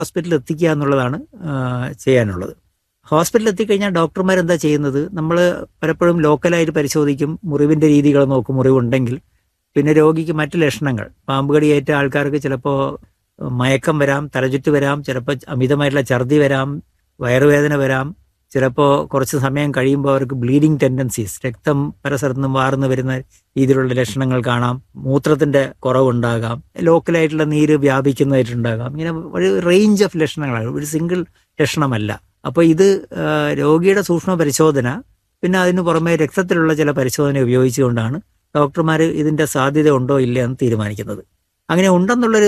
ഹോസ്പിറ്റലിൽ എത്തിക്കുക എന്നുള്ളതാണ് ആ, ചെയ്യാനുള്ളത് ഹോസ്പിറ്റലിൽ എത്തിക്കഴിഞ്ഞാൽ ഡോക്ടർമാർ എന്താ ചെയ്യുന്നത് നമ്മൾ പലപ്പോഴും ലോക്കലായിട്ട് പരിശോധിക്കും മുറിവിന്റെ രീതികൾ നോക്കും മുറിവുണ്ടെങ്കിൽ പിന്നെ രോഗിക്ക് മറ്റ് ലക്ഷണങ്ങൾ പാമ്പ് കടിയേറ്റ ആൾക്കാർക്ക് ചിലപ്പോൾ മയക്കം വരാം തലചുറ്റ് വരാം ചിലപ്പോൾ അമിതമായിട്ടുള്ള ഛർദി വരാം വയറുവേദന വരാം ചിലപ്പോൾ കുറച്ച് സമയം കഴിയുമ്പോൾ അവർക്ക് ബ്ലീഡിങ് ടെൻഡൻസീസ് രക്തം പല സ്ഥലത്തു നിന്നും വാർന്നു വരുന്ന രീതിയിലുള്ള ലക്ഷണങ്ങൾ കാണാം മൂത്രത്തിന്റെ കുറവുണ്ടാകാം ലോക്കലായിട്ടുള്ള നീര് വ്യാപിക്കുന്നതായിട്ടുണ്ടാകാം ഇങ്ങനെ ഒരു റേഞ്ച് ഓഫ് ലക്ഷണങ്ങളാണ് ഒരു സിംഗിൾ ലക്ഷണമല്ല അപ്പോൾ ഇത് ആ, രോഗിയുടെ സൂക്ഷ്മ പരിശോധന പിന്നെ അതിന് പുറമെ രക്തത്തിലുള്ള ചില പരിശോധന ഉപയോഗിച്ചുകൊണ്ടാണ് ഡോക്ടർമാർ ഇതിന്റെ സാധ്യത ഉണ്ടോ ഇല്ല എന്ന് തീരുമാനിക്കുന്നത് അങ്ങനെ ഉണ്ടെന്നുള്ളൊരു